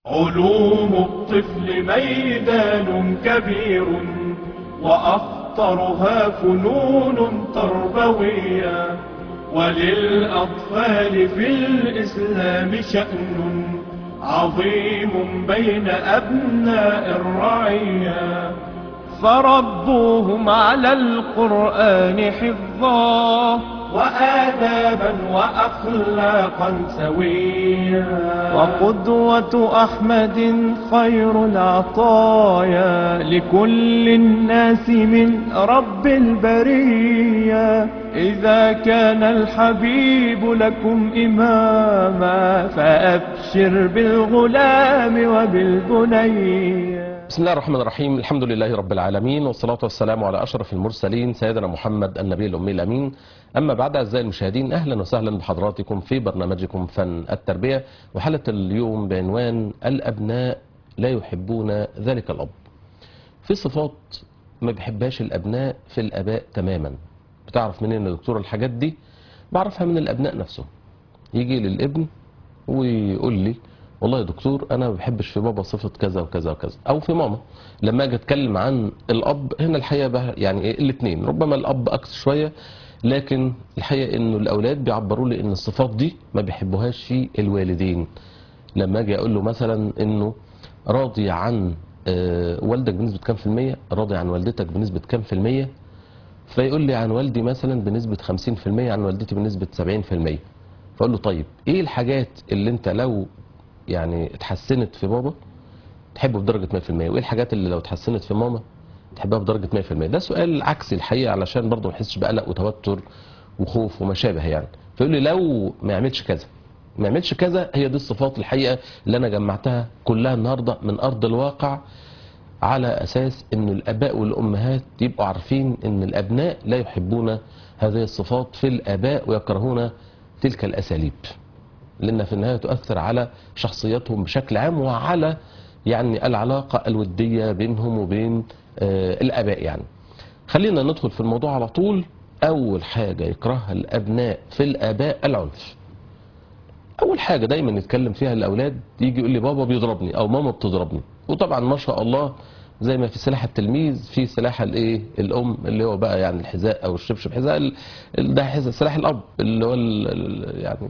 علوم الطفل ميدان كبير وأخطرها فنون تربوية وللأطفال في الإسلام شأن عظيم بين أبناء الرعية فربوهم على القرآن حفظا وآدابا وأخلاقا سويا وقدوة أحمد خير العطايا لكل الناس من رب البرية إذا كان الحبيب لكم إماما فأبشر بالغلام وبالبنية بسم الله الرحمن الرحيم الحمد لله رب العالمين والصلاة والسلام على أشرف المرسلين سيدنا محمد النبي الأمي الأمين أما بعد أعزائي المشاهدين أهلا وسهلا بحضراتكم في برنامجكم فن التربية وحلقة اليوم بعنوان الأبناء لا يحبون ذلك الأب في صفات ما بيحبهاش الأبناء في الآباء تماما بتعرف منين يا دكتور الحاجات دي بعرفها من الأبناء نفسهم يجي للابن ويقول لي والله يا دكتور انا ما بحبش في بابا صفه كذا وكذا وكذا او في ماما لما اجي اتكلم عن الاب هنا الحقيقه بقى يعني ايه الاثنين ربما الاب اكثر شويه لكن الحقيقه انه الاولاد بيعبروا لي ان الصفات دي ما بيحبوهاش في الوالدين لما اجي اقول له مثلا انه راضي عن آه، والدك بنسبه كام في الميه راضي عن والدتك بنسبه كام في الميه فيقول لي عن والدي مثلا بنسبه 50% عن والدتي بنسبه 70% فاقول له طيب ايه الحاجات اللي انت لو يعني اتحسنت في بابا تحبه بدرجة 100% وايه الحاجات اللي لو اتحسنت في ماما تحبها بدرجة 100% ده سؤال عكسي الحقيقة علشان برضه ما يحسش بقلق وتوتر وخوف وما شابه يعني فيقول لي لو ما يعملش كذا ما يعملش كذا هي دي الصفات الحقيقة اللي انا جمعتها كلها النهاردة من ارض الواقع على اساس ان الاباء والامهات يبقوا عارفين ان الابناء لا يحبون هذه الصفات في الاباء ويكرهون تلك الاساليب لأنها في النهاية تؤثر على شخصيتهم بشكل عام وعلى يعني العلاقة الودية بينهم وبين آه الآباء يعني خلينا ندخل في الموضوع على طول أول حاجة يكرهها الأبناء في الآباء العنف أول حاجة دايما نتكلم فيها الأولاد يجي يقول لي بابا بيضربني أو ماما بتضربني وطبعا ما شاء الله زي ما في سلاح التلميذ في سلاح الايه الام اللي هو بقى يعني الحذاء او الشبشب حذاء ال- ال- ده حذاء سلاح الاب اللي هو ال- ال- يعني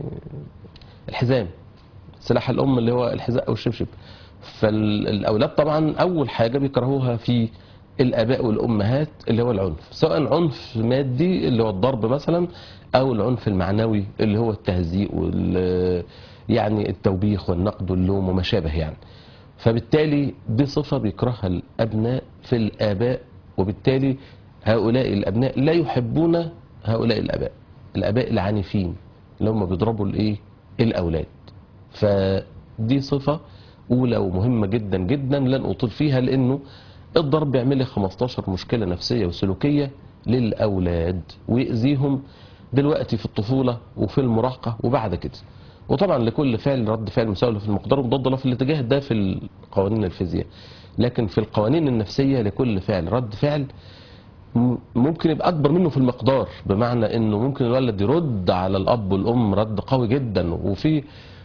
الحزام سلاح الام اللي هو الحذاء او الشبشب فالاولاد طبعا اول حاجه بيكرهوها في الاباء والامهات اللي هو العنف سواء عنف مادي اللي هو الضرب مثلا او العنف المعنوي اللي هو التهزيء وال يعني التوبيخ والنقد واللوم وما شابه يعني فبالتالي دي صفه بيكرهها الابناء في الاباء وبالتالي هؤلاء الابناء لا يحبون هؤلاء الاباء الاباء العنيفين اللي هم بيضربوا الايه الاولاد فدي صفه اولى ومهمه جدا جدا لن اطيل فيها لانه الضرب بيعمل لي 15 مشكله نفسيه وسلوكيه للاولاد ويأذيهم دلوقتي في الطفوله وفي المراهقه وبعد كده وطبعا لكل فعل رد فعل مساوي في المقدار ومضاد له في الاتجاه ده في قوانين الفيزياء لكن في القوانين النفسيه لكل فعل رد فعل م- ممكن يبقى اكبر منه في المقدار بمعنى انه ممكن الولد يرد على الاب والام رد قوي جدا وفي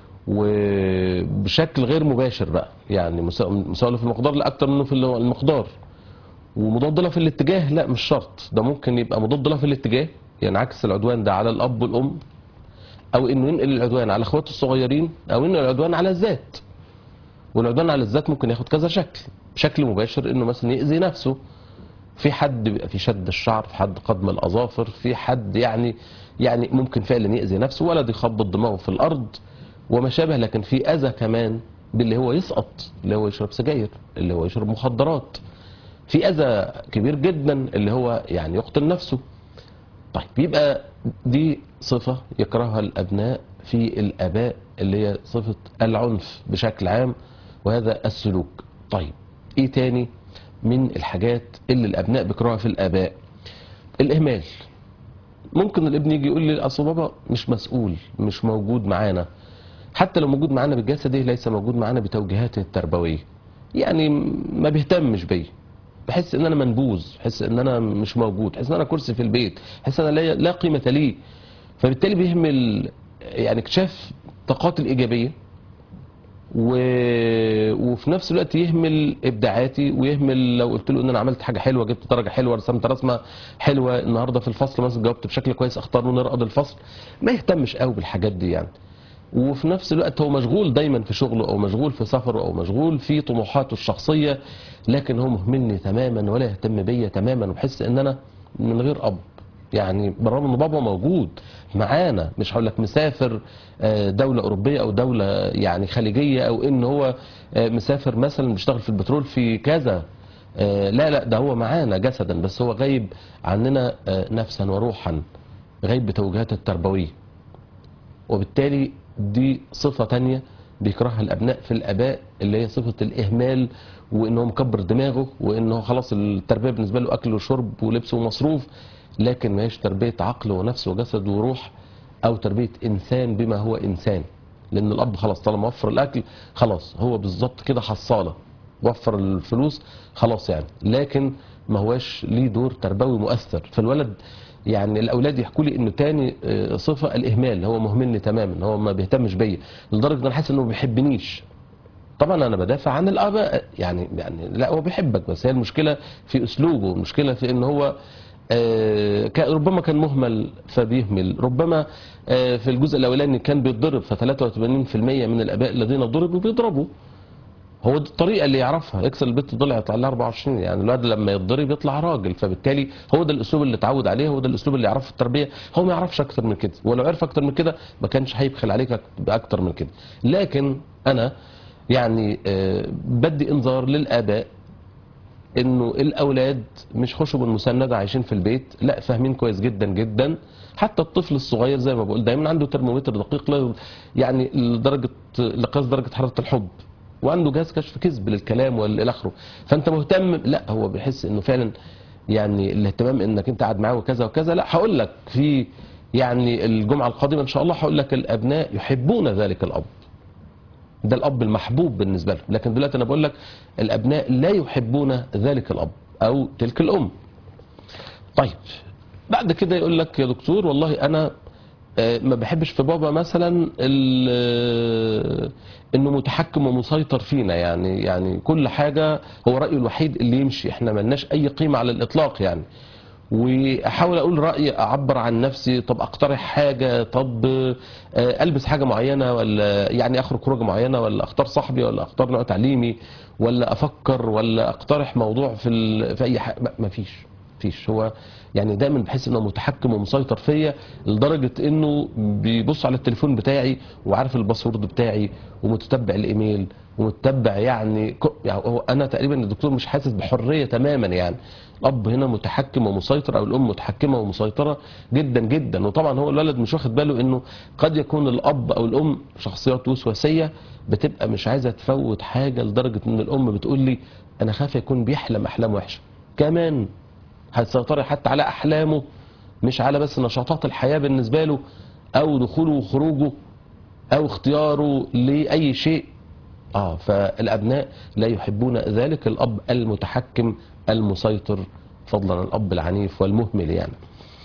وبشكل غير مباشر بقى يعني مسا- مساوي في المقدار لا اكتر منه في اللي هو المقدار ومضاد له في الاتجاه لا مش شرط ده ممكن يبقى مضاد له في الاتجاه ينعكس العدوان ده على الاب والام او انه ينقل العدوان على اخواته الصغيرين او ينقل العدوان على الذات والعدوان على الذات ممكن ياخد كذا شكل بشكل مباشر انه مثلا يأذي نفسه في حد بيبقى في شد الشعر في حد قدم الاظافر في حد يعني يعني ممكن فعلا يأذي نفسه ولد يخبط دماغه في الارض وما شابه لكن في اذى كمان باللي هو يسقط اللي هو يشرب سجاير اللي هو يشرب مخدرات في اذى كبير جدا اللي هو يعني يقتل نفسه طيب يبقى دي صفة يكرهها الأبناء في الآباء اللي هي صفة العنف بشكل عام وهذا السلوك طيب إيه تاني من الحاجات اللي الأبناء بيكرهوها في الآباء الإهمال ممكن الابن يجي يقول لي أصل بابا مش مسؤول مش موجود معانا حتى لو موجود معانا بالجسدي ليس موجود معانا بتوجيهاته التربوية يعني ما بيهتمش بيا بحس ان انا منبوذ بحس ان انا مش موجود بحس ان انا كرسي في البيت بحس ان انا لا- لا قيمه لي فبالتالي بيهمل يعني اكتشاف طاقات الايجابيه و... وفي نفس الوقت يهمل ابداعاتي ويهمل لو قلت له ان انا عملت حاجه حلوه جبت درجه حلوه رسمت رسمه حلوه النهارده في الفصل مثلا جاوبت بشكل كويس اختار ونرقد الفصل ما يهتمش قوي بالحاجات دي يعني وفي نفس الوقت هو مشغول دايما في شغله او مشغول في سفره او مشغول في طموحاته الشخصيه لكن هو مهملني تماما ولا يهتم بيا تماما وبحس ان انا من غير اب يعني بالرغم ان بابا موجود معانا مش هقول لك مسافر آه، دوله اوروبيه او دوله يعني خليجيه او ان هو آه، مسافر مثلا بيشتغل في البترول في كذا آه، لا لا ده هو معانا جسدا بس هو غايب عننا آه، نفسا وروحا غايب بتوجيهات التربويه وبالتالي دي صفة تانية بيكرهها الأبناء في الآباء اللي هي صفة الإهمال وإنه مكبر دماغه وإنه خلاص التربية بالنسبة له أكل وشرب ولبس ومصروف لكن ما هيش تربية عقل ونفس وجسد وروح أو تربية إنسان بما هو إنسان لأن الأب خلاص طالما وفر الأكل خلاص هو بالظبط كده حصالة وفر الفلوس خلاص يعني لكن ما هواش ليه دور تربوي مؤثر فالولد يعني الاولاد يحكوا لي انه تاني آه، صفه الاهمال هو مهملني تماما هو ما بيهتمش بيا لدرجه ان انا حاسس انه ما بيحبنيش طبعا انا بدافع عن الاباء يعني يعني لا هو بيحبك بس هي المشكله في اسلوبه المشكله في ان هو آه، كان- ربما كان مهمل فبيهمل ربما آه، في الجزء الاولاني كان بيتضرب ف 83% من الاباء الذين ضربوا بيضربوا هو دي الطريقه اللي يعرفها يكسر البت ضلع يطلع لها 24 يعني الواد لما يتضرب يطلع راجل فبالتالي هو ده الاسلوب اللي اتعود عليه هو ده الاسلوب اللي يعرفه في التربيه هو ما يعرفش اكتر من كده ولو عرف اكتر من كده ما كانش هيبخل عليك باكتر من كده لكن انا يعني آه، بدي انذار للاباء انه الاولاد مش خشوا بالمسنده عايشين في البيت لا فاهمين كويس جدا جدا حتى الطفل الصغير زي ما بقول دايما عنده ترمومتر دقيق لا- يعني لدرجه لقياس درجه حراره الحب وعنده جهاز كشف كذب للكلام والى اخره فانت مهتم لا هو بيحس انه فعلا يعني الاهتمام انك انت قاعد معاه وكذا وكذا لا هقول لك في يعني الجمعه القادمه ان شاء الله هقول لك الابناء يحبون ذلك الاب ده الاب المحبوب بالنسبه لهم لكن دلوقتي انا بقول لك الابناء لا يحبون ذلك الاب او تلك الام طيب بعد كده يقول لك يا دكتور والله انا آه، ما بحبش في بابا مثلا ال- آه، انه متحكم ومسيطر فينا يعني يعني كل حاجه هو رايه الوحيد اللي يمشي احنا ملناش اي قيمه على الاطلاق يعني واحاول اقول رايي اعبر عن نفسي طب اقترح حاجه طب آه، البس حاجه معينه ولا يعني اخرج خروجه معينه ولا اختار صاحبي ولا اختار نوع تعليمي ولا افكر ولا اقترح موضوع في ال... في اي حاجه ما فيش فيش هو يعني دايما بحس انه متحكم ومسيطر فيا لدرجه انه بيبص على التليفون بتاعي وعارف الباسورد بتاعي ومتتبع الايميل ومتتبع يعني, ك- يعني هو انا تقريبا الدكتور مش حاسس بحريه تماما يعني الاب هنا متحكم ومسيطر او الام متحكمه ومسيطره جدا جدا وطبعا هو الولد مش واخد باله انه قد يكون الاب او الام شخصيات وسواسيه بتبقى مش عايزه تفوت حاجه لدرجه ان الام بتقول لي انا خايف يكون بيحلم احلام وحشه كمان هتسيطري حتى على احلامه مش على بس نشاطات الحياه بالنسبه له او دخوله وخروجه او اختياره لاي شيء اه فالابناء لا يحبون ذلك الاب المتحكم المسيطر فضلا عن الاب العنيف والمهمل يعني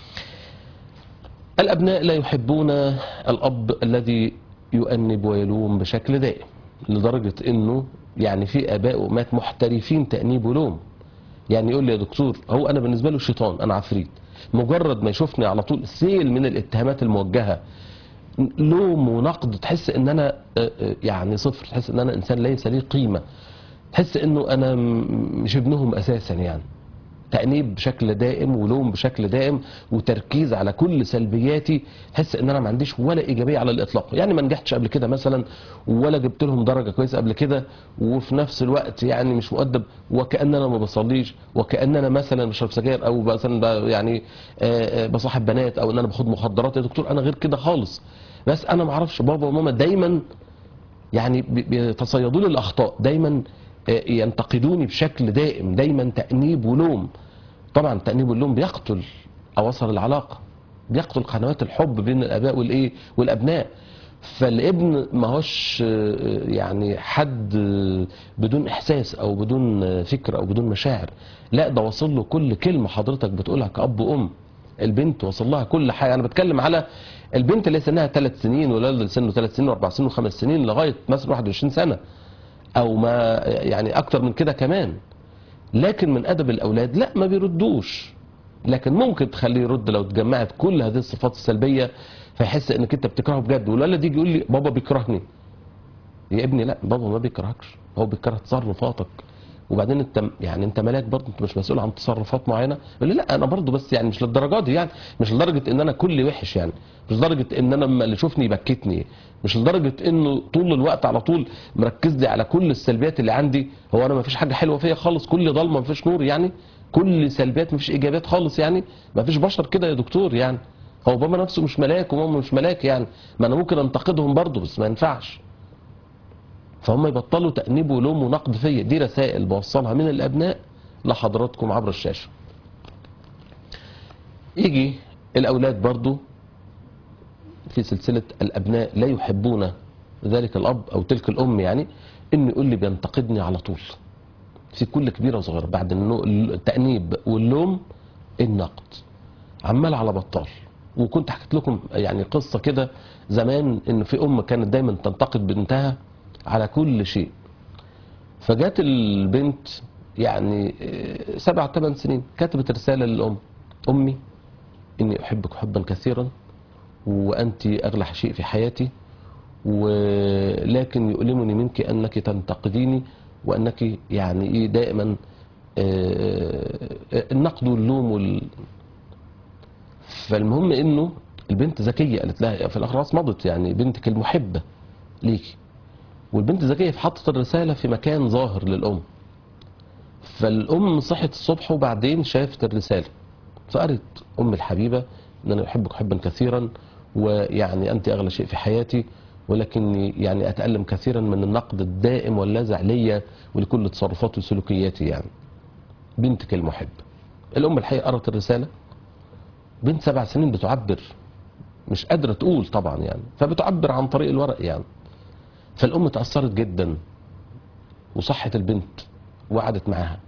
الابناء لا يحبون الاب الذي يؤنب ويلوم بشكل دائم لدرجه انه يعني في اباء وامهات محترفين تانيب ولوم يعني يقول لي يا دكتور هو انا بالنسبه له شيطان انا عفريت مجرد ما يشوفني على طول سيل من الاتهامات الموجهه لوم ونقد تحس ان انا آه، آه، يعني صفر تحس ان انا انسان ليس لي قيمه تحس انه انا م- مش ابنهم اساسا يعني تأنيب بشكل دائم ولوم بشكل دائم وتركيز على كل سلبياتي حس ان انا ما عنديش ولا ايجابيه على الاطلاق يعني ما نجحتش قبل كده مثلا ولا جبت لهم درجه كويسه قبل كده وفي نفس الوقت يعني مش مؤدب وكان انا ما بصليش وكان انا مثلا بشرب سجاير او مثلا ب- يعني آه، آه، بصاحب بنات او ان انا باخد مخدرات يا دكتور انا غير كده خالص بس انا ما اعرفش بابا وماما دايما يعني بي- بيتصيدوا لي الاخطاء دايما آه، ينتقدوني بشكل دائم دايما تانيب ولوم طبعا تانيب واللوم بيقتل اواصر العلاقه بيقتل قنوات الحب بين الاباء والايه والابناء فالابن ما هوش آه، يعني حد آه، بدون احساس او بدون آه، فكر او بدون مشاعر لا ده وصل له كل كلمه حضرتك بتقولها كاب وام البنت وصل لها كل حاجه انا بتكلم على البنت اللي سنها ثلاث سنين والولد اللي سنه ثلاث سنين واربع سنين وخمس سنين لغايه مثلا 21 سنه او ما يعني اكتر من كده كمان لكن من ادب الاولاد لا ما بيردوش لكن ممكن تخليه يرد لو اتجمعت كل هذه الصفات السلبيه فيحس انك انت بتكرهه بجد والولد يجي يقول لي بابا بيكرهني يا ابني لا بابا ما بيكرهكش هو بيكره تصرفاتك وبعدين انت يعني انت ملاك برضه انت مش مسؤول عن تصرفات معينه يقول لي لا انا برضه بس يعني مش للدرجه دي يعني مش لدرجه ان انا كل وحش يعني مش لدرجه ان انا لما اللي يشوفني يبكتني مش لدرجه انه طول الوقت على طول مركز لي على كل السلبيات اللي عندي هو انا ما فيش حاجه حلوه فيا خالص كل ضلمه ما فيش نور يعني كل سلبيات ما فيش ايجابيات خالص يعني ما فيش بشر كده يا دكتور يعني هو بابا نفسه مش ملاك وماما مش ملاك يعني ما انا ممكن انتقدهم برضه بس ما ينفعش فهم يبطلوا تأنيب ولوم ونقد فيا دي رسائل بوصلها من الأبناء لحضراتكم عبر الشاشة يجي الأولاد برضو في سلسلة الأبناء لا يحبون ذلك الأب أو تلك الأم يعني إنه يقول لي بينتقدني على طول في كل كبيرة وصغيرة بعد النو- التأنيب واللوم النقد عمال على بطال وكنت حكيت لكم يعني قصة كده زمان ان في ام كانت دايما تنتقد بنتها على كل شيء فجات البنت يعني آه، سبع ثمان سنين كتبت رسالة للأم أمي إني أحبك حبا كثيرا وأنت أغلى شيء في حياتي ولكن يؤلمني منك أنك تنتقديني وأنك يعني إيه دائما آه، النقد واللوم وال... فالمهم انه البنت ذكيه قالت لها في الاخر خلاص مضت يعني بنتك المحبه ليكي والبنت ذكيه فحطت الرساله في مكان ظاهر للام فالام صحت الصبح وبعدين شافت الرساله فقالت ام الحبيبه ان انا احبك حبا كثيرا ويعني انت اغلى شيء في حياتي ولكني يعني اتالم كثيرا من النقد الدائم واللاذع ليا ولكل تصرفاتي وسلوكياتي يعني بنتك المحبه الام الحقيقه قرأت الرساله بنت سبع سنين بتعبر مش قادرة تقول طبعا يعني فبتعبر عن طريق الورق يعني فالأم تأثرت جدا وصحت البنت وقعدت معاها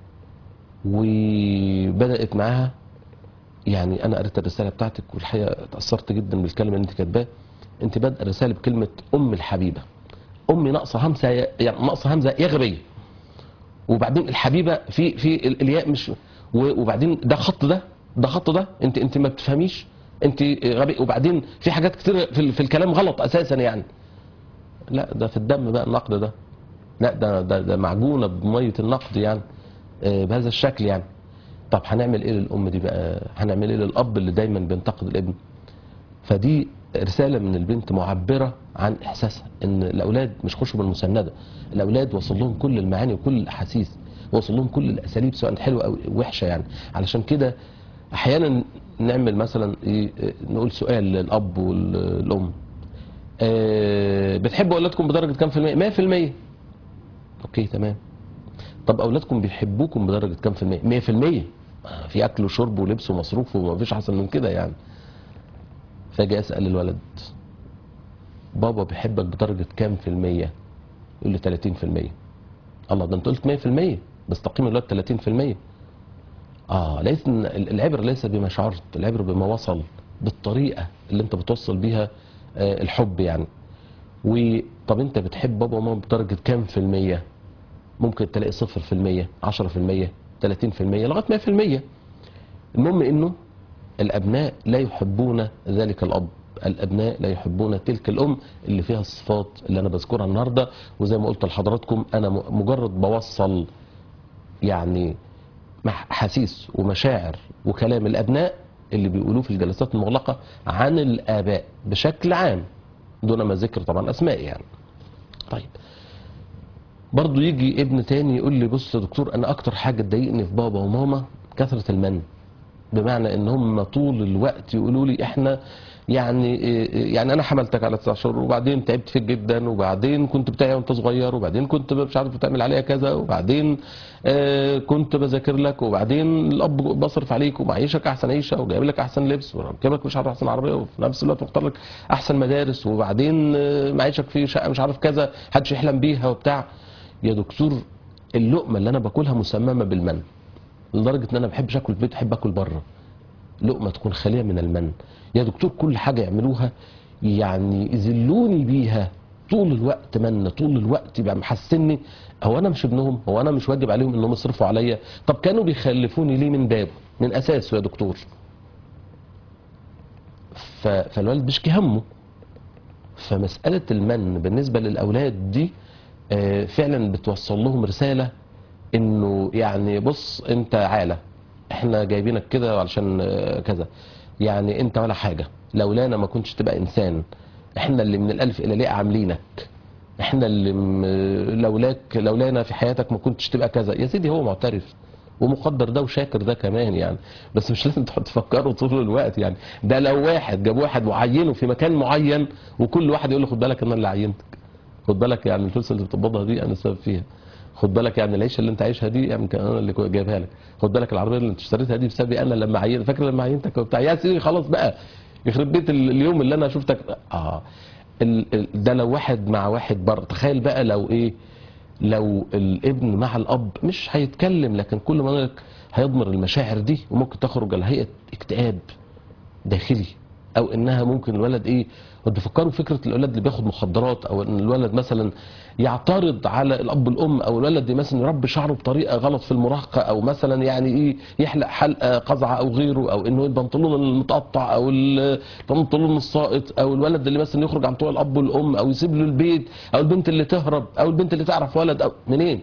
وبدأت معاها يعني أنا قريت الرسالة بتاعتك والحقيقة تأثرت جدا بالكلمة اللي أنت كاتباه أنت بادئة الرسالة بكلمة أم الحبيبة أمي ناقصة همزة يا- يعني ناقصة همزة يا غبية وبعدين الحبيبه في في ال- الياء مش و- وبعدين ده خط ده ده خط ده انت انت ما بتفهميش انت غبي وبعدين في حاجات كتير في, ال- في الكلام غلط اساسا يعني لا ده في الدم بقى النقد ده لا ده ده, ده معجونه بميه النقد يعني آه، بهذا الشكل يعني طب هنعمل ايه للام دي بقى هنعمل ايه للاب اللي دايما بينتقد الابن فدي رسالة من البنت معبرة عن إحساسها إن الأولاد مش خشوا بالمسندة الأولاد وصل لهم كل المعاني وكل الأحاسيس وصل لهم كل الأساليب سواء حلوة أو وحشة يعني علشان كده أحيانا نعمل مثلا إيه، نقول سؤال للأب والأم آه، بتحبوا أولادكم بدرجة كام في المية؟ 100% أوكي تمام طب أولادكم بيحبوكم بدرجة كام في المية؟ 100% آه، في أكل وشرب ولبس ومصروف ومفيش أحسن من كده يعني فاجي اسال الولد بابا بيحبك بدرجه كام في الميه يقول لي 30 في الميه الله ده انت قلت 100 في الميه بس تقييم الولد 30 في الميه اه ليس إن العبره ليس بما شعرت العبره بما وصل بالطريقه اللي انت بتوصل بيها آه، الحب يعني وطب انت بتحب بابا وماما بدرجه كام في الميه ممكن تلاقي صفر في المية عشرة في المية تلاتين في المية لغاية مية في المية المهم انه الابناء لا يحبون ذلك الاب الابناء لا يحبون تلك الام اللي فيها الصفات اللي انا بذكرها النهارده وزي ما قلت لحضراتكم انا م- مجرد بوصل يعني مح- احاسيس ومشاعر وكلام الابناء اللي بيقولوه في الجلسات المغلقه عن الاباء بشكل عام دون ما ذكر طبعا اسماء يعني طيب برضو يجي ابن تاني يقول لي بص يا دكتور انا اكتر حاجه تضايقني في بابا وماما كثره المن بمعنى ان هم طول الوقت يقولوا لي احنا يعني يعني انا حملتك على تسع شهور وبعدين تعبت فيك جدا وبعدين كنت بتاعي وانت صغير وبعدين كنت مش عارف بتعمل عليا كذا وبعدين آه، كنت بذاكر لك وبعدين الاب بصرف عليك ومعيشك احسن عيشه وجايب لك احسن لبس وركبك مش عارف احسن عربيه وفي نفس الوقت مختار لك احسن مدارس وبعدين آه، معيشك في شقه مش عارف كذا محدش يحلم بيها وبتاع يا دكتور اللقمه اللي انا باكلها مسممه بالمن لدرجه ان انا ما بحبش اكل في البيت بحب اكل بره لقمه تكون خاليه من المن يا دكتور كل حاجه يعملوها يعني يذلوني بيها طول الوقت من طول الوقت يبقى محسني هو انا مش ابنهم هو انا مش واجب عليهم انهم يصرفوا عليا طب كانوا بيخلفوني ليه من بابه من اساسه يا دكتور ف... فالوالد بيشكي همه فمسألة المن بالنسبة للأولاد دي آه، فعلا بتوصل لهم رسالة انه يعني بص انت عالة احنا جايبينك كده علشان آه، كذا يعني انت ولا حاجة لولانا ما كنتش تبقى انسان احنا اللي من الالف الى الياء عاملينك احنا اللي م- لولاك لولانا في حياتك ما كنتش تبقى كذا يا سيدي هو معترف ومقدر ده وشاكر ده كمان يعني بس مش لازم تقعد تفكره طول الوقت يعني ده لو واحد جاب واحد وعينه في مكان معين وكل واحد يقول له خد بالك انا اللي عينتك خد بالك يعني الفلوس اللي بتقبضها دي انا السبب فيها خد بالك يعني العيشه اللي انت عايشها دي يعني كان انا اللي كو- جايبها لك خد بالك العربيه اللي انت اشتريتها دي بسببي انا لما عينت فاكر لما عينتك وبتاع يا سيدي خلاص بقى يخرب بيت ال- اليوم اللي انا شفتك اه ال- ال- ده لو واحد مع واحد بره تخيل بقى لو ايه لو الابن مع الاب مش هيتكلم لكن كل ما لك هيضمر المشاعر دي وممكن تخرج على هيئه اكتئاب داخلي او انها ممكن الولد ايه بتفكروا فكره الولد اللي بياخد مخدرات او ان الولد مثلا يعترض على الاب والام او الولد مثلا يربي شعره بطريقه غلط في المراهقه او مثلا يعني ايه يحلق حلقه قزعه او غيره او انه البنطلون المتقطع او البنطلون الساقط او الولد اللي مثلا يخرج عن طوع الاب والام او يسيب له البيت او البنت اللي تهرب او البنت اللي تعرف ولد او منين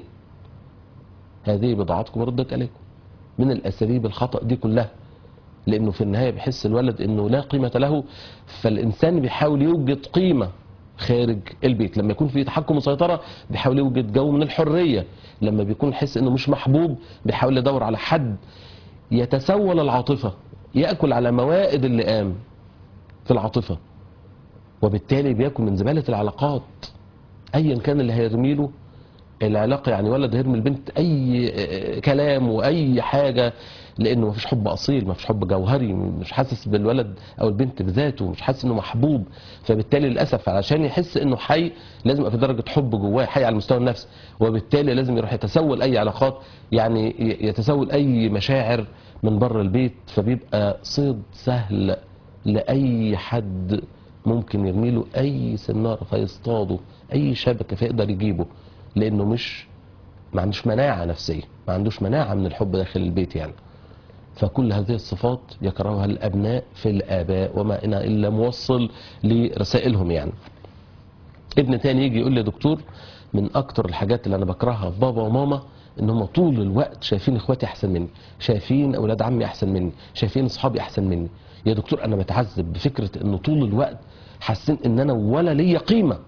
هذه بضاعتكم ردت عليكم من الاساليب الخطا دي كلها لانه في النهايه بيحس الولد انه لا قيمه له فالانسان بيحاول يوجد قيمه خارج البيت لما يكون في تحكم وسيطره بيحاول يوجد جو من الحريه لما بيكون يحس انه مش محبوب بيحاول يدور على حد يتسول العاطفه ياكل على موائد اللئام في العاطفه وبالتالي بياكل من زباله العلاقات ايا كان اللي هيرميله العلاقه يعني ولد هيرمي البنت اي آه، كلام واي حاجه لانه مفيش حب اصيل مفيش حب جوهري مش حاسس بالولد او البنت بذاته مش حاسس انه محبوب فبالتالي للاسف علشان يحس انه حي لازم يبقى في درجه حب جواه حي على المستوى النفسي وبالتالي لازم يروح يتسول اي علاقات يعني ي- يتسول اي مشاعر من بره البيت فبيبقى صيد سهل لاي حد ممكن يرمي له اي سناره فيصطاده اي شبكه فيقدر يجيبه لانه مش ما عندوش مناعه نفسيه ما عندوش مناعه من الحب داخل البيت يعني فكل هذه الصفات يكرهها الابناء في الاباء وما انا الا موصل لرسائلهم يعني ابن تاني يجي يقول لي يا دكتور من اكتر الحاجات اللي انا بكرهها في بابا وماما ان هم طول الوقت شايفين اخواتي احسن مني شايفين اولاد عمي احسن مني شايفين اصحابي احسن مني يا دكتور انا بتعذب بفكره انه طول الوقت حاسين ان انا ولا ليا قيمه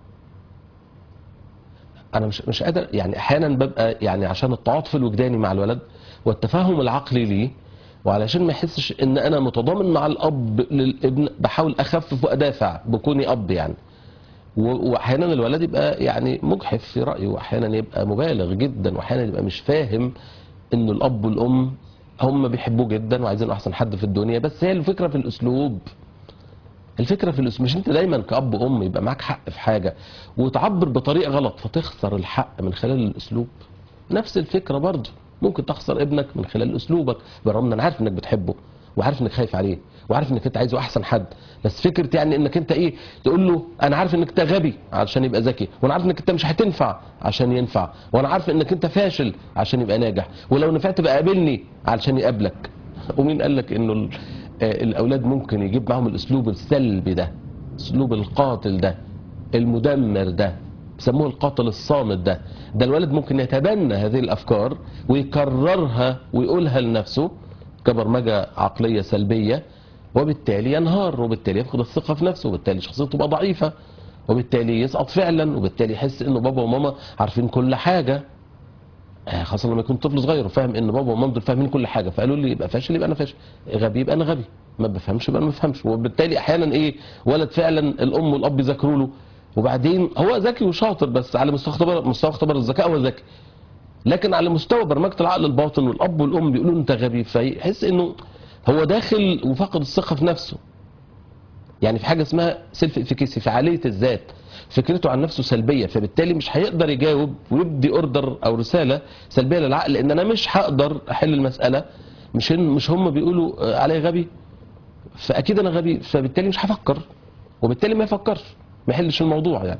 انا مش مش قادر يعني احيانا ببقى يعني عشان التعاطف الوجداني مع الولد والتفاهم العقلي ليه وعلشان ما يحسش ان انا متضامن مع الاب للابن بحاول اخفف وادافع بكوني اب يعني و- واحيانا الولد يبقى يعني مجحف في رايه واحيانا يبقى مبالغ جدا واحيانا يبقى مش فاهم انه الاب والام هم بيحبوه جدا وعايزين احسن حد في الدنيا بس هي الفكره في الاسلوب الفكره في الاسلوب مش انت دايما كاب وام يبقى معاك حق في حاجه وتعبر بطريقه غلط فتخسر الحق من خلال الاسلوب نفس الفكره برضه ممكن تخسر ابنك من خلال اسلوبك بالرغم ان انا عارف انك بتحبه وعارف انك خايف عليه وعارف انك انت عايزه احسن حد بس فكره يعني انك انت ايه تقول له انا عارف انك انت غبي عشان يبقى ذكي وانا عارف انك انت مش هتنفع عشان ينفع وانا عارف انك انت فاشل عشان يبقى ناجح ولو نفعت بقى قابلني علشان يقابلك ومين قال لك انه ال- آه، الاولاد ممكن يجيب معاهم الاسلوب السلبي ده اسلوب القاتل ده المدمر ده بيسموه القاتل الصامت ده ده الولد ممكن يتبنى هذه الافكار ويكررها ويقولها لنفسه كبرمجه عقليه سلبيه وبالتالي ينهار وبالتالي يفقد الثقه في نفسه وبالتالي شخصيته تبقى ضعيفه وبالتالي يسقط فعلا وبالتالي يحس انه بابا وماما عارفين كل حاجه آه، خاصة لما يكون طفل صغير وفاهم ان بابا وماما دول فاهمين كل حاجة فقالوا لي يبقى فاشل يبقى انا فاشل غبي يبقى انا غبي ما بفهمش يبقى انا ما بفهمش وبالتالي احيانا ايه ولد فعلا الام والاب يذاكروا له وبعدين هو ذكي وشاطر بس على مستوى اختبار مستوى اختبار الذكاء هو ذكي لكن على مستوى برمجة العقل الباطن والاب والام بيقولوا انت غبي فيحس انه هو داخل وفقد الثقة في نفسه يعني في حاجه اسمها سيلف افيكيسي فعاليه الذات فكرته عن نفسه سلبيه فبالتالي مش هيقدر يجاوب ويدي اوردر او رساله سلبيه للعقل لان انا مش هقدر احل المساله مش إن مش هم بيقولوا آه، عليا غبي فاكيد انا غبي فبالتالي مش هفكر وبالتالي ما يفكرش ما يحلش الموضوع يعني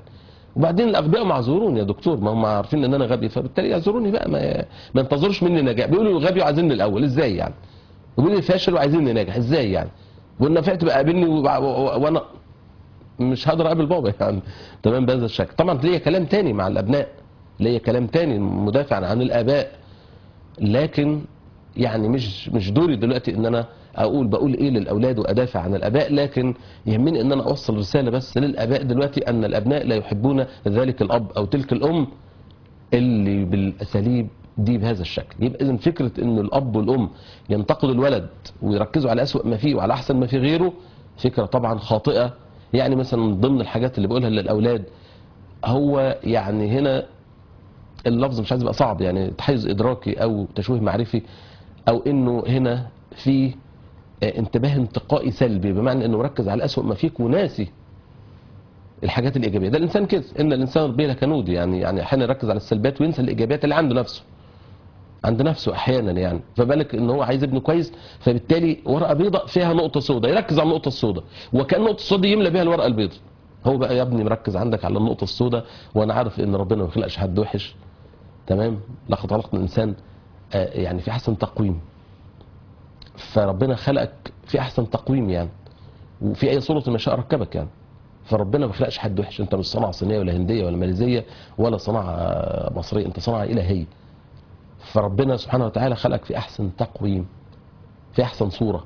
وبعدين الاغبياء معذورون يا دكتور ما هم عارفين ان انا غبي فبالتالي يعذروني بقى ما, ما ينتظروش مني نجاح بيقولوا غبي وعايزيني الاول ازاي يعني وبيقولوا لي فاشل وعايزيني ناجح ازاي يعني والنفعت بقى قابلني وبع- و- و- وانا مش هقدر اقابل بابا يعني تمام بهذا الشكل طبعا ليا كلام تاني مع الابناء ليا كلام تاني مدافع عن الاباء لكن يعني مش مش دوري دلوقتي ان انا اقول بقول ايه للاولاد وادافع عن الاباء لكن يهمني ان انا اوصل رساله بس للاباء دلوقتي ان الابناء لا يحبون ذلك الاب او تلك الام اللي بالاساليب دي بهذا الشكل يبقى اذا فكره ان الاب والام ينتقدوا الولد ويركزوا على اسوأ ما فيه وعلى احسن ما في غيره فكره طبعا خاطئه يعني مثلا من ضمن الحاجات اللي بقولها للاولاد هو يعني هنا اللفظ مش عايز يبقى صعب يعني تحيز ادراكي او تشويه معرفي او انه هنا في آه، انتباه انتقائي سلبي بمعنى انه مركز على اسوأ ما فيك وناسي الحاجات الايجابيه ده الانسان كده ان الانسان ربي لكنود يعني يعني احيانا يركز على السلبيات وينسى الايجابيات اللي عنده نفسه عند نفسه احيانا يعني فبالك ان هو عايز ابنه كويس فبالتالي ورقه بيضاء فيها نقطه سوداء يركز على النقطه السوداء وكان النقطه السوداء دي يملى بيها الورقه البيضاء هو بقى يا ابني مركز عندك على النقطه السوداء وانا عارف ان ربنا ما بيخلقش حد وحش تمام لقد خلقنا الانسان آه، يعني في احسن تقويم فربنا خلقك في احسن تقويم يعني وفي اي صوره ما شاء ركبك يعني فربنا ما بيخلقش حد وحش انت مش صناعه صينيه ولا هنديه ولا ماليزيه ولا صناعه مصريه انت صناعه الهيه فربنا سبحانه وتعالى خلقك في احسن تقويم في احسن صوره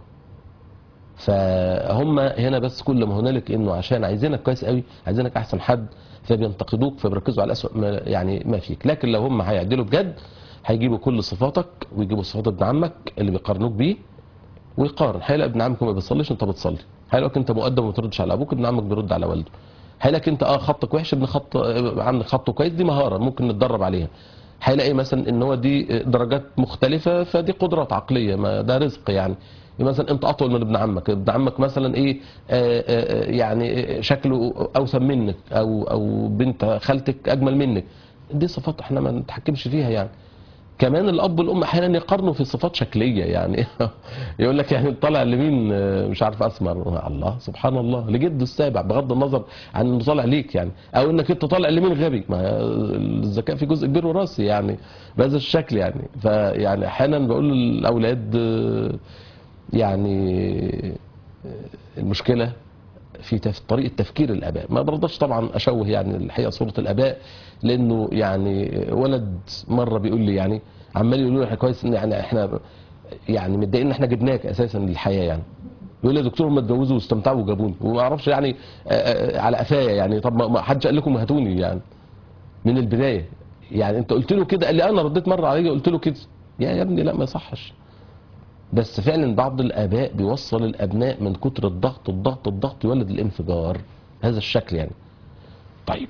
فهم هنا بس كل ما هنالك انه عشان عايزينك كويس قوي عايزينك احسن حد فبينتقدوك فبيركزوا على اسوء ما يعني ما فيك لكن لو هم هيعدلوا بجد هيجيبوا كل صفاتك ويجيبوا صفات ابن عمك اللي بيقارنوك بيه ويقارن هيلاقي ابن عمك ما بيصليش انت بتصلي هيلاقيك انت مؤدب وما بتردش على ابوك ابن عمك بيرد على والده هيلاقيك انت اه خطك وحش ابن خط اه، عمك خطه كويس دي مهاره ممكن نتدرب عليها هيلاقي مثلا ان هو دي درجات مختلفه فدي قدرات عقليه ما ده رزق يعني مثلا انت اطول من ابن عمك ابن عمك مثلا ايه آه آه يعني آه، شكله اوسم منك او او بنت خالتك اجمل منك دي صفات احنا ما نتحكمش فيها يعني كمان الاب والام احيانا يقارنوا في صفات شكليه يعني يقول لك يعني طالع لمين آه، مش عارف اسمر الله سبحان الله لجده السابع بغض النظر عن انه طالع ليك يعني او انك انت طالع لمين غبي ما الذكاء في جزء كبير وراثي يعني بهذا الشكل يعني فيعني احيانا بقول للاولاد آه، يعني آه، المشكله في تف... طريقه تفكير الاباء ما برضاش طبعا اشوه يعني الحقيقه صوره الاباء لانه يعني ولد مره بيقول لي يعني عمال يقولوا لي احنا كويس ان يعني احنا يعني متضايقين ان احنا جبناك اساسا للحياه يعني يقول لي يا دكتور هم اتجوزوا واستمتعوا وجابوني وما اعرفش يعني آه، آه، على قفايا يعني طب ما- ما حدش قال لكم هاتوني يعني من البدايه يعني انت قلت له كده قال لي انا رديت مره عليه قلت له كده يا يا ابني لا ما يصحش بس فعلا بعض الاباء بيوصل الابناء من كتر الضغط الضغط الضغط يولد الانفجار هذا الشكل يعني طيب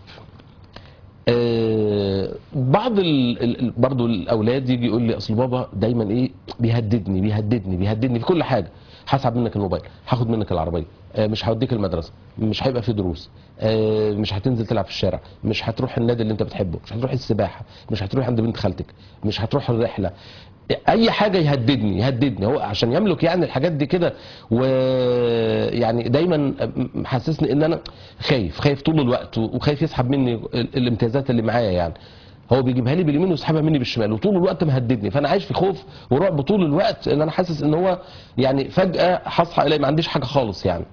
آه بعض ال ال ال- برضو الاولاد يجي يقول لي اصل بابا دايما ايه بيهددني بيهددني بيهددني في كل حاجه هسحب منك الموبايل هاخد منك العربيه آه مش هوديك المدرسه مش هيبقى في دروس آه مش هتنزل تلعب في الشارع مش هتروح النادي اللي انت بتحبه مش هتروح السباحه مش هتروح عند بنت خالتك مش هتروح الرحله اي حاجه يهددني يهددني هو عشان يملك يعني الحاجات دي كده ويعني دايما محسسني ان انا خايف خايف طول الوقت وخايف يسحب مني ال- الامتيازات اللي معايا يعني هو بيجيبها لي باليمين ويسحبها مني بالشمال وطول الوقت مهددني فانا عايش في خوف ورعب طول الوقت ان انا حاسس ان هو يعني فجاه هصحى الاقي ما عنديش حاجه خالص يعني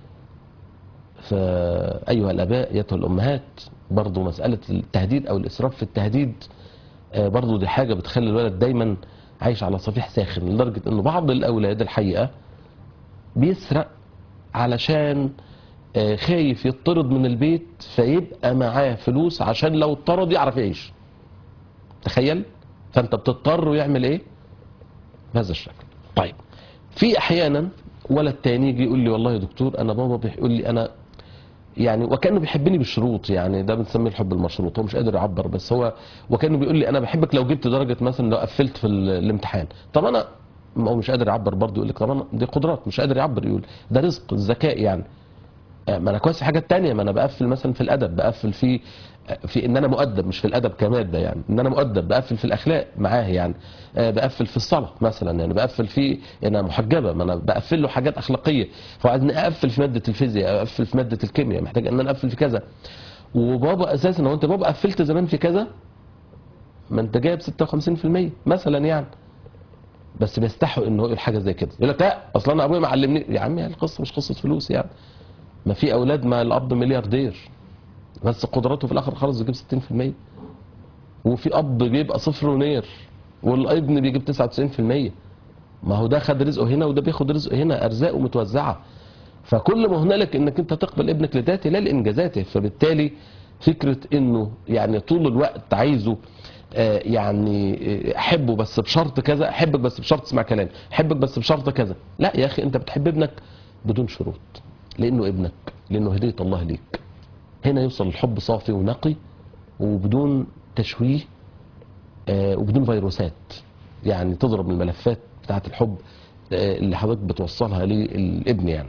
فايها الاباء ايتها الامهات برضو مساله التهديد او الاسراف في التهديد آه، برضو دي حاجه بتخلي الولد دايما عايش على صفيح ساخن لدرجه انه بعض الاولاد الحقيقه بيسرق علشان آه، خايف يطرد من البيت فيبقى معاه فلوس عشان لو اتطرد يعرف يعيش تخيل فانت بتضطر ويعمل ايه بهذا الشكل طيب في احيانا ولد تاني يجي يقول لي والله يا دكتور انا بابا بيقول لي انا يعني وكانه بيحبني بالشروط يعني ده بنسميه الحب المشروط هو مش قادر يعبر بس هو وكانه بيقول لي انا بحبك لو جبت درجه مثلا لو قفلت في ال- الامتحان طب انا ما هو مش قادر يعبر برضه يقول لك طب انا دي قدرات مش قادر يعبر يقول ده رزق الذكاء يعني آه، ما انا كويس في حاجات تانية ما انا بقفل مثلا في الادب بقفل في في ان انا مؤدب مش في الادب كماده يعني ان انا مؤدب بقفل في الاخلاق معاه يعني آه، بقفل في الصلاه مثلا يعني بقفل في انا محجبه ما انا بقفل له حاجات اخلاقيه فهو عايزني اقفل في ماده الفيزياء اقفل في ماده الكيمياء محتاج ان انا اقفل في كذا وبابا اساسا هو انت بابا قفلت زمان في كذا ما انت جايب 56% مثلا يعني بس بيستحوا ان هو يقول حاجه زي كده يقول لك لا اصل انا ابويا ما علمني يا عمي القصه مش قصه فلوس يعني ما في اولاد ما الاب ملياردير بس قدراته في الاخر خالص بيجيب 60% وفي اب بيبقى صفر ونير والابن بيجيب 99% ما هو ده خد رزقه هنا وده بياخد رزقه هنا ارزاقه متوزعه فكل ما هنالك انك انت تقبل ابنك لذاته لا لانجازاته فبالتالي فكره انه يعني طول الوقت عايزه آه، يعني آه، احبه بس بشرط كذا احبك بس بشرط تسمع كلامي احبك بس بشرط كذا لا يا اخي انت بتحب ابنك بدون شروط لانه ابنك لانه هديه الله ليك هنا يوصل الحب صافي ونقي وبدون تشويه آه، وبدون فيروسات يعني تضرب الملفات بتاعه الحب آه، اللي حضرتك بتوصلها للابن يعني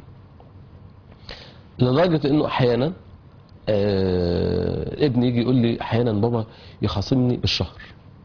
لدرجه انه احيانا آه، ابني يجي يقول لي احيانا بابا يخاصمني بالشهر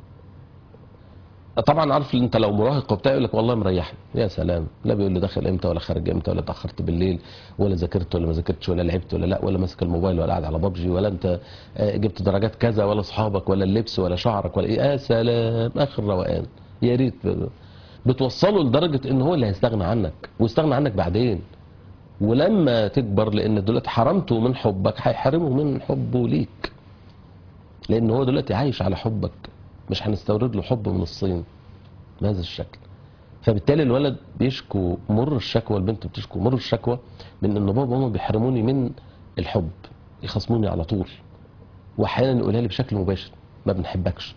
طبعا عارف انت لو مراهق وبتاع يقول لك والله مريحني يا سلام لا بيقول لي داخل امتى ولا خارج امتى ولا اتاخرت بالليل ولا ذاكرت ولا ما ذاكرتش ولا لعبت ولا لا ولا ماسك الموبايل ولا قاعد على بابجي ولا انت آه، جبت درجات كذا ولا اصحابك ولا اللبس ولا شعرك ولا ايه يا سلام اخر روقان يا ريت ب- بتوصله لدرجه ان هو اللي هيستغنى عنك ويستغنى عنك بعدين ولما تكبر لان دلوقتي حرمته من حبك هيحرمه من حبه ليك لان هو دلوقتي عايش على حبك مش هنستورد له حب من الصين بهذا الشكل فبالتالي الولد بيشكو مر الشكوى البنت بتشكو مر الشكوى من ان بابا وماما بيحرموني من الحب يخصموني على طول واحيانا يقولها لي بشكل مباشر ما بنحبكش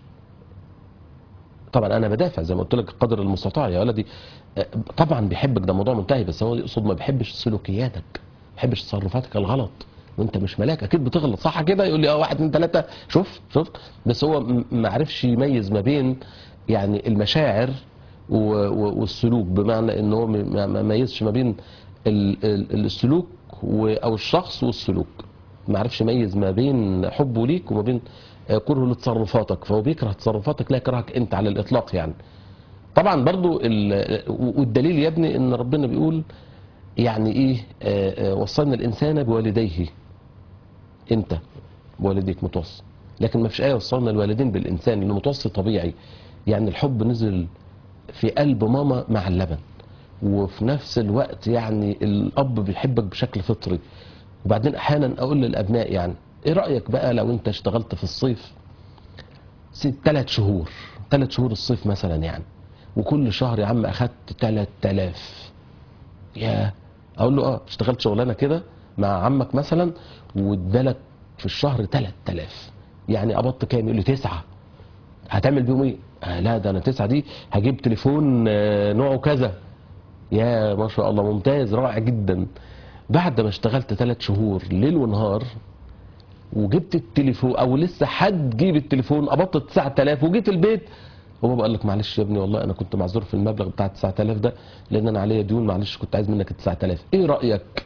طبعا انا بدافع زي ما قلت لك قدر المستطاع يا ولدي آه، طبعا بيحبك ده موضوع منتهي بس هو يقصد ما بيحبش سلوكياتك ما بيحبش تصرفاتك الغلط وانت مش ملاك اكيد بتغلط صح كده يقول لي اه واحد اتنين تلاته شوف شوف بس هو م- ما عرفش يميز ما بين يعني المشاعر و- و- والسلوك بمعنى ان هو م- ما ما ميزش ما بين ال- ال- السلوك و- او الشخص والسلوك ما عرفش يميز ما بين حبه ليك وما بين آه، كرهه لتصرفاتك فهو بيكره تصرفاتك لا يكرهك انت على الاطلاق يعني طبعا برضو ال- والدليل يا ابني ان ربنا بيقول يعني ايه آه، آه، وصلنا الانسان بوالديه انت بوالديك متوصي لكن ما فيش ايه وصلنا الوالدين بالانسان انه متوصي طبيعي يعني الحب نزل في قلب ماما مع اللبن وفي نفس الوقت يعني الاب بيحبك بشكل فطري وبعدين احيانا اقول للابناء يعني ايه رايك بقى لو انت اشتغلت في الصيف ثلاث شهور ثلاث شهور الصيف مثلا يعني وكل شهر يا عم اخدت 3000 يا اقول له اه اشتغلت شغلانه كده مع عمك مثلا وادالك في الشهر 3000 يعني قبضت كام يقول لي تسعه هتعمل بيهم ايه؟ آه لا ده انا تسعه دي هجيب تليفون آه، نوعه كذا يا ما شاء الله ممتاز رائع جدا بعد ما اشتغلت ثلاث شهور ليل ونهار وجبت التليفون او لسه هتجيب التليفون قبضت 9000 وجيت البيت هو قال لك معلش يا ابني والله انا كنت معذور في المبلغ بتاع 9000 ده لان انا عليا ديون معلش كنت عايز منك ال 9000 ايه رايك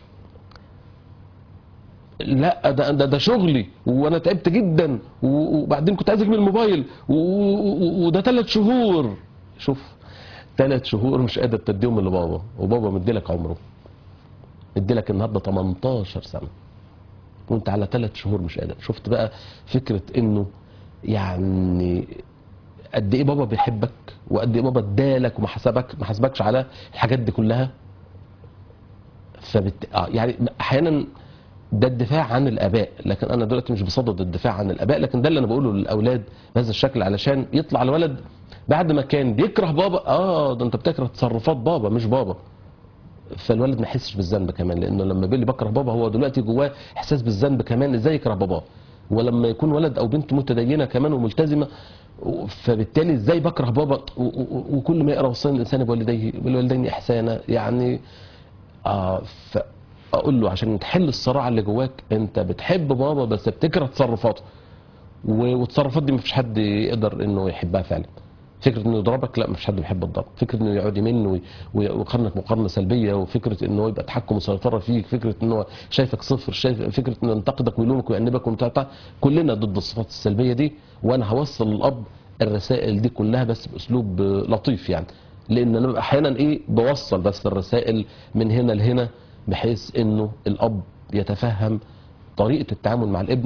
لا ده ده, ده شغلي وانا تعبت جدا و- وبعدين كنت عايز اجيب الموبايل و- و- وده ثلاث شهور شوف ثلاث شهور مش قادر تديهم لبابا وبابا مديلك عمره مديلك النهارده 18 سنه وانت على ثلاث شهور مش قادر شفت بقى فكره انه يعني قد ايه بابا بيحبك وقد ايه بابا ادالك وما حسبك ما حسبكش على الحاجات دي كلها فبت... آه يعني احيانا ده الدفاع عن الاباء لكن انا دلوقتي مش بصدد الدفاع عن الاباء لكن ده اللي انا بقوله للاولاد بهذا الشكل علشان يطلع الولد بعد ما كان بيكره بابا اه ده انت بتكره تصرفات بابا مش بابا فالولد ما يحسش بالذنب كمان لانه لما بيقول لي بكره بابا هو دلوقتي جواه احساس بالذنب كمان ازاي يكره باباه ولما يكون ولد او بنت متدينه كمان وملتزمه فبالتالي ازاي بكره بابا و- و- وكل ما يقرا وصية الانسان بوالديه بالوالدين احسانا يعني اه فاقول له عشان تحل الصراع اللي جواك انت بتحب بابا بس بتكره تصرفاته و- والتصرفات دي مفيش حد يقدر انه يحبها فعلا فكره انه يضربك لا مفيش حد بيحب الضرب فكره انه يقعد يمن وي- وي- ويقارنك مقارنه سلبيه وفكره انه يبقى تحكم وسيطره فيك فكره انه شايفك صفر شايف فكره انه ينتقدك ويلومك ويأنبك وبتاع كلنا ضد الصفات السلبيه دي وانا هوصل للاب الرسائل دي كلها بس باسلوب آه، لطيف يعني لان انا احيانا ايه بوصل بس الرسائل من هنا لهنا بحيث انه الاب يتفهم طريقه التعامل مع الابن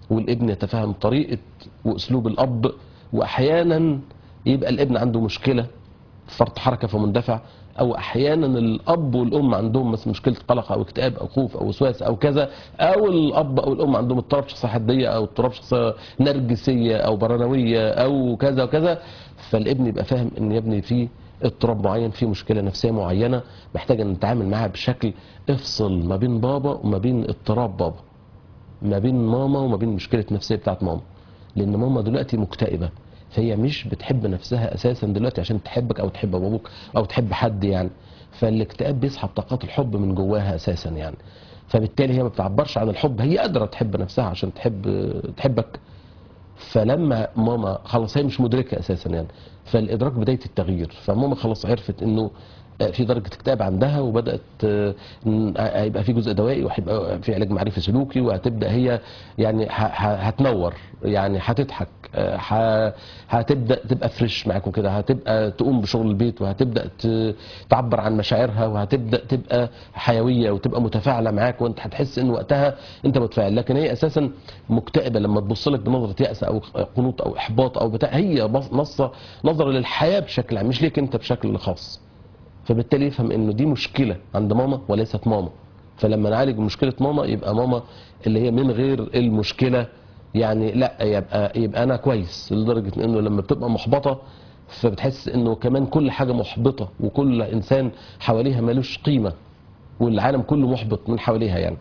والابن يتفهم طريقة واسلوب الاب واحيانا يبقى الابن عنده مشكلة فرط حركة فمندفع او احيانا الاب والام عندهم مثلا مشكله قلق او اكتئاب او خوف او وسواس او كذا او الاب او الام عندهم اضطراب شخصيه حديه او اضطراب شخصيه نرجسيه او برانويه او كذا وكذا فالابن يبقى فاهم ان يا ابني في اضطراب معين في مشكله نفسيه معينه محتاج ان نتعامل معاها بشكل افصل ما بين بابا وما بين اضطراب بابا ما بين ماما وما بين مشكله نفسيه بتاعت ماما لان ماما دلوقتي مكتئبه فهي مش بتحب نفسها اساسا دلوقتي عشان تحبك او تحب ابوك او تحب حد يعني فالاكتئاب بيسحب طاقات الحب من جواها اساسا يعني فبالتالي هي ما بتعبرش عن الحب هي قادره تحب نفسها عشان تحب تحبك فلما ماما خلاص هي مش مدركه اساسا يعني فالادراك بدايه التغيير فماما خلاص عرفت انه في درجه اكتئاب عندها وبدات آه، ن- هيبقى في جزء دوائي وهيبقى في علاج معرفي سلوكي وهتبدا هي يعني ه- ه- هتنور يعني هتضحك آه، ه- هتبدا تبقى فريش معاكم كده هتبقى تقوم بشغل البيت وهتبدا ت- تعبر عن مشاعرها وهتبدا تبقى حيويه وتبقى متفاعله معاك وانت هتحس ان وقتها انت متفاعل لكن هي اساسا مكتئبه لما تبص لك بنظره يأس او قنوط او احباط او بتاع هي بص- نصه نظره للحياه بشكل عام مش ليك انت بشكل خاص فبالتالي يفهم انه دي مشكله عند ماما وليست ماما فلما نعالج مشكله ماما يبقى ماما اللي هي من غير المشكله يعني لا يبقى يبقى انا كويس لدرجه انه لما بتبقى محبطه فبتحس انه كمان كل حاجه محبطه وكل انسان حواليها ملوش قيمه والعالم كله محبط من حواليها يعني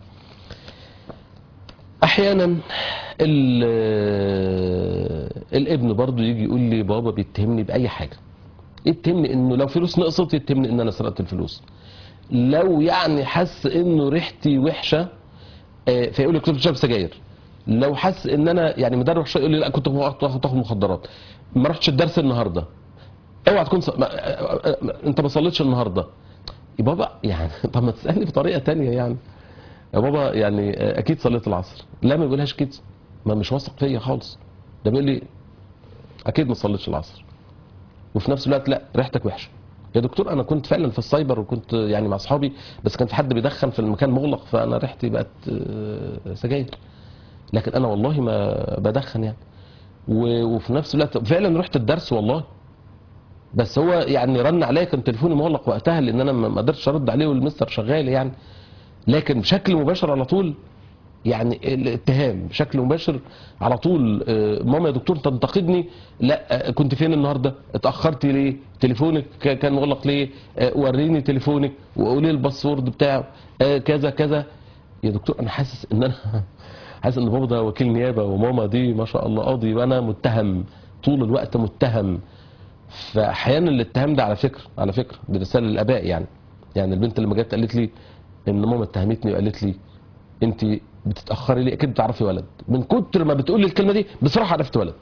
احيانا ال- الابن برضو يجي يقول لي بابا بيتهمني باي حاجه يتهمني انه لو فلوس نقصت يتهمني ان انا سرقت الفلوس لو يعني حس انه ريحتي وحشه آه، فيقول لي كنت بشرب سجاير لو حس ان انا يعني مدرب شويه يقول لي لا كنت باخد تاخد مخدرات ما رحتش الدرس النهارده اوعى تكون ص... ما... آه، آه، آه، انت ما صليتش النهارده يا بابا يعني طب ما تسالني بطريقه تانية يعني يا بابا يعني آه، اكيد صليت العصر لا ما بيقولهاش كده ما مش واثق فيا خالص ده بيقول لي اكيد ما صليتش العصر وفي نفس الوقت لا ريحتك وحشه يا دكتور انا كنت فعلا في السايبر وكنت يعني مع اصحابي بس كان في حد بيدخن في المكان مغلق فانا ريحتي بقت آه، سجاير لكن انا والله ما بدخن يعني و- وفي نفس الوقت فعلا رحت الدرس والله بس هو يعني رن عليا كان تليفوني مغلق وقتها لان انا ما ما قدرتش ارد عليه والمستر شغال يعني لكن بشكل مباشر على طول يعني الاتهام بشكل مباشر على طول آه، ماما يا دكتور تنتقدني لا آه، كنت فين النهارده اتاخرتي ليه تليفونك ك- كان مغلق ليه آه، وريني تليفونك وقولي الباسورد بتاعه آه، كذا كذا يا دكتور انا حاسس ان انا حاسس ان بابا ده وكيل نيابه وماما دي ما شاء الله قاضي وانا متهم طول الوقت متهم فاحيانا الاتهام ده على فكره على فكره دي رساله للاباء يعني يعني البنت لما جت قالت لي ان ماما اتهمتني وقالت لي انت بتتاخري ليه اكيد بتعرفي ولد من كتر ما بتقول لي الكلمه دي بصراحه عرفت ولد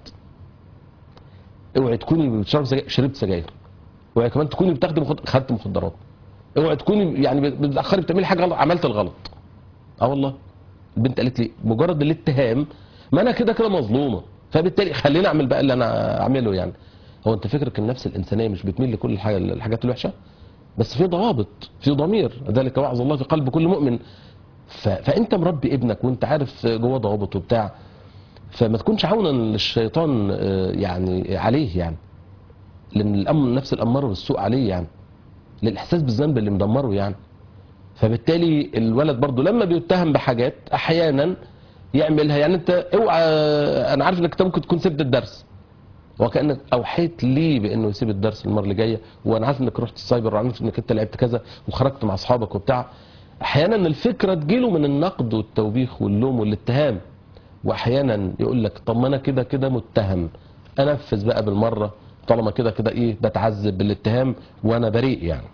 اوعي تكوني بتشرب سجاير شربت سجاير اوعي كمان تكوني بتاخدي مخد... خدت مخدرات اوعي تكوني يعني بتتاخري بتعملي حاجه غلط عملت الغلط اه والله البنت قالت لي مجرد الاتهام ما انا كده كده مظلومه فبالتالي خليني اعمل بقى اللي انا اعمله يعني هو انت فكرك النفس الانسانيه مش بتميل لكل الحاجة الحاجات الوحشه بس في ضوابط في ضمير ذلك وعظ الله في قلب كل مؤمن ف... فانت مربي ابنك وانت عارف جواه ضوابط وبتاع فما تكونش عونا للشيطان آه، يعني عليه يعني لان الامر النفس الاماره بالسوء عليه يعني للاحساس بالذنب اللي مدمره يعني فبالتالي الولد برضو لما بيتهم بحاجات احيانا يعملها يعني انت اوعى انا عارف انك انت ممكن تكون سبت الدرس وكانك اوحيت لي بانه يسيب الدرس المره اللي جايه وانا عارف انك رحت السايبر وعارف انك انت لعبت كذا وخرجت مع اصحابك وبتاع احيانا الفكره تجيله من النقد والتوبيخ واللوم والاتهام واحيانا يقول لك طب ما انا كده كده متهم انفذ بقى بالمره طالما كده كده ايه بتعذب بالاتهام وانا بريء يعني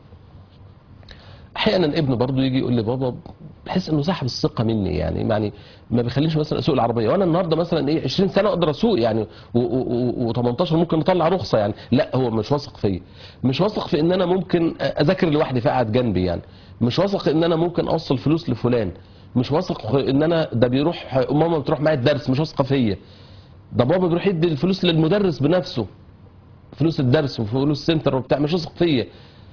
احيانا ابنه برضه يجي يقول لي بابا بحس انه سحب الثقه مني يعني يعني ما بيخلينيش مثلا اسوق العربيه وانا النهارده مثلا ايه 20 سنه اقدر اسوق يعني و18 ممكن اطلع رخصه يعني لا هو مش واثق فيا مش واثق في ان انا ممكن اذاكر لوحدي فقعد جنبي يعني مش واثق ان انا ممكن اوصل فلوس لفلان مش واثق ان انا ده بيروح ماما بتروح معايا الدرس مش واثقه فيا ده بابا بيروح يدي الفلوس للمدرس بنفسه فلوس الدرس وفلوس سنتر وبتاع مش واثق فيا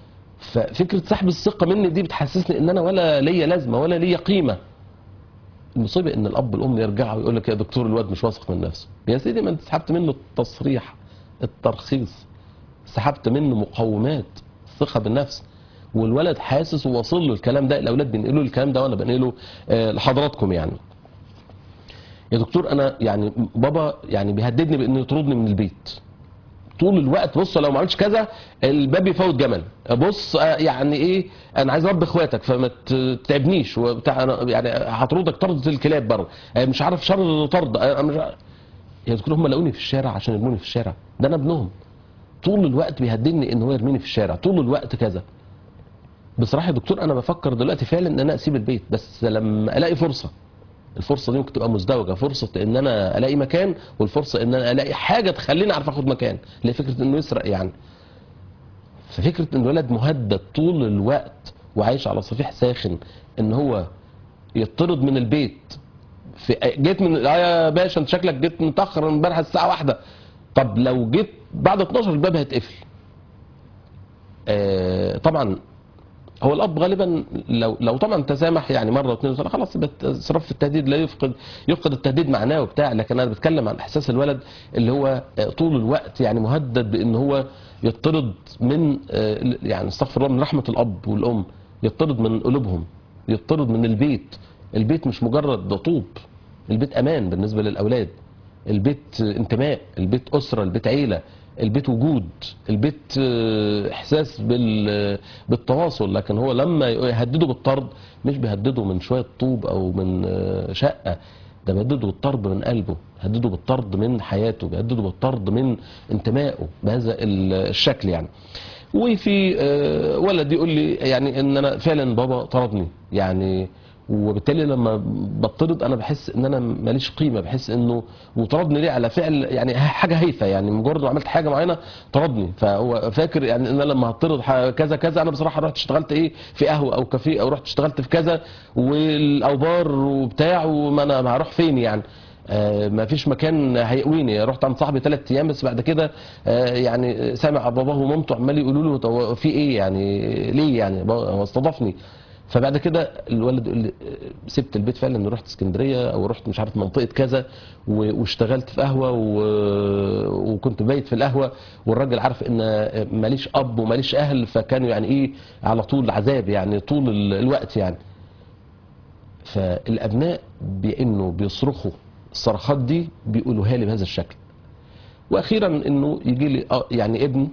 ففكره سحب الثقه مني دي بتحسسني ان انا ولا ليا لازمه ولا ليا قيمه المصيبه ان الاب والام يرجعوا يقول لك يا دكتور الواد مش واثق من نفسه يا سيدي ما انت سحبت منه التصريح الترخيص سحبت منه مقومات الثقه بالنفس والولد حاسس وواصل له الكلام ده الاولاد بينقلوا الكلام ده وانا بنقله آه، لحضراتكم يعني يا دكتور انا يعني بابا يعني بيهددني بانه يطردني من البيت طول الوقت بص لو ما عملتش كذا الباب يفوت جمل بص آه، يعني ايه انا عايز اربي اخواتك فما ت- تتعبنيش وبتاع أنا يعني هطردك طرد الكلاب بره آه، مش عارف شر طرد آه، أنا مش عارف. يا دكتور هم لقوني في الشارع عشان يرموني في الشارع ده انا ابنهم طول الوقت بيهددني ان هو يرميني في الشارع طول الوقت كذا بصراحه يا دكتور انا بفكر دلوقتي فعلا ان انا اسيب البيت بس لما الاقي فرصه الفرصه دي ممكن تبقى مزدوجه فرصه ان انا الاقي مكان والفرصه ان انا الاقي حاجه تخليني اعرف اخد مكان اللي هي فكره انه يسرق يعني ففكره ان الولد مهدد طول الوقت وعايش على صفيح ساخن ان هو يطرد من البيت في جيت من اه يا باشا انت شكلك جيت متاخر امبارح الساعه واحدة طب لو جيت بعد 12 الباب هيتقفل آه طبعا هو الاب غالبا لو لو طبعا تسامح يعني مره واثنين وثلاثه خلاص يبقى اسراف في التهديد لا يفقد يفقد التهديد معناه وبتاع لكن انا بتكلم عن احساس الولد اللي هو آه، طول الوقت يعني مهدد بان هو يطرد من آه، يعني استغفر الله من رحمه الاب والام يطرد من قلوبهم يطرد من البيت البيت مش مجرد طوب البيت امان بالنسبه للاولاد البيت انتماء البيت اسره البيت عيله البيت وجود البيت آه، احساس بال بالتواصل لكن هو لما يهدده بالطرد مش بيهدده من شويه طوب او من آه، شقه ده بيهدده بالطرد من قلبه بيهدده بالطرد من حياته بيهدده بالطرد من انتمائه بهذا ال- الشكل يعني وفي آه، ولد يقول لي يعني ان انا فعلا بابا طردني يعني وبالتالي لما بطرد انا بحس ان انا ماليش قيمه بحس انه وطردني ليه على فعل يعني حاجه هايفه يعني مجرد ما عملت حاجه معينه طردني فهو فاكر يعني ان انا لما هطرد ح- كذا كذا انا بصراحه رحت اشتغلت ايه في قهوه او كافيه او رحت اشتغلت في كذا والاوبار وبتاع وما انا هروح فين يعني آه، ما فيش مكان هيقويني رحت عند صاحبي ثلاث ايام بس بعد كده آه، يعني سامع باباه ومامته عمال يقولوا له طب في ايه يعني ليه يعني بابا هو استضافني فبعد كده الولد يقول لي آه، سبت البيت فعلا رحت اسكندريه او رحت مش عارف منطقه كذا و- واشتغلت في قهوه و- وكنت بايت في القهوه والراجل عارف ان ماليش اب وماليش اهل فكانوا يعني ايه على طول عذاب يعني طول ال- الوقت يعني فالابناء بانه بيصرخوا الصرخات دي بيقولوها لي بهذا الشكل واخيرا انه يجي لي آه يعني ابن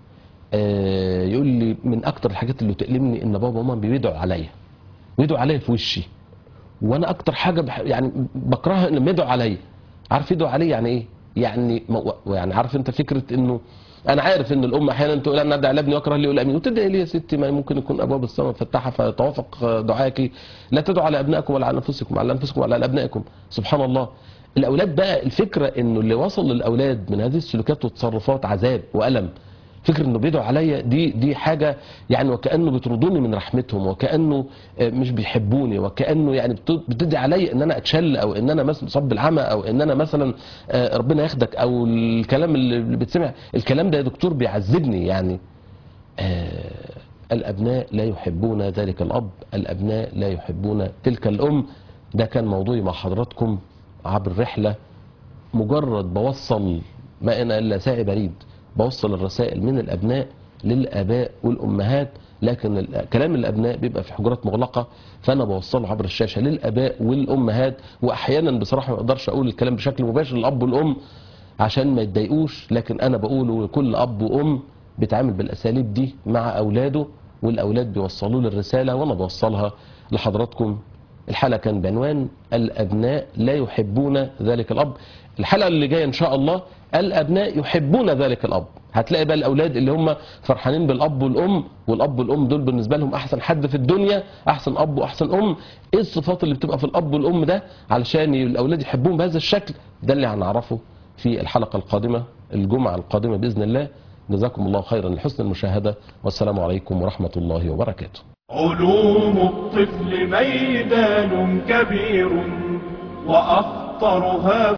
آه يقول لي من اكتر الحاجات اللي تألمني ان بابا وماما بيدعوا عليا بيدعوا عليا في وشي وانا اكتر حاجه بح يعني بكرهها ان يدعوا عليا عارف يدعوا عليا يعني ايه يعني م- يعني عارف انت فكره انه انا عارف ان الام احيانا تقول انا ادعي لابني واكره لي يقول امين وتدعي لي يا ستي ما ممكن يكون ابواب السماء مفتحه فتوافق دعائك لا تدعوا على ابنائكم ولا على انفسكم على انفسكم ولا على ابنائكم سبحان الله الاولاد بقى الفكره انه اللي وصل للاولاد من هذه السلوكات والتصرفات عذاب والم فكر انه بيدعوا عليا دي دي حاجه يعني وكانه بيطردوني من رحمتهم وكانه آه، مش بيحبوني وكانه يعني بت- بتدعي عليا ان انا اتشل او ان انا مثلا صب العمى او ان انا مثلا آه، ربنا ياخدك او الكلام اللي اللي بيتسمع الكلام ده يا دكتور بيعذبني يعني آه، الابناء لا يحبون ذلك الاب الابناء لا يحبون تلك الام ده كان موضوعي مع حضراتكم عبر رحله مجرد بوصل ما انا الا ساعي بريد بوصل الرسائل من الابناء للاباء والامهات لكن ال- كلام الابناء بيبقى في حجرات مغلقه فانا بوصله عبر الشاشه للاباء والامهات واحيانا بصراحه ما اقدرش اقول الكلام بشكل مباشر للاب والام عشان ما يتضايقوش لكن انا بقوله لكل اب وام بيتعامل بالاساليب دي مع اولاده والاولاد بيوصلوا له الرساله وانا بوصلها لحضراتكم الحلقه كان بعنوان الابناء لا يحبون ذلك الاب الحلقه اللي جايه ان شاء الله الابناء يحبون ذلك الاب هتلاقي بقى الاولاد اللي هم فرحانين بالاب والام والاب والام دول بالنسبه لهم احسن حد في الدنيا احسن اب واحسن ام ايه الصفات اللي بتبقى في الاب والام ده علشان الاولاد يحبوهم بهذا الشكل ده اللي هنعرفه في الحلقه القادمه الجمعه القادمه باذن الله جزاكم الله خيرا لحسن المشاهده والسلام عليكم ورحمه الله وبركاته علوم الطفل ميدان كبير وأخطرها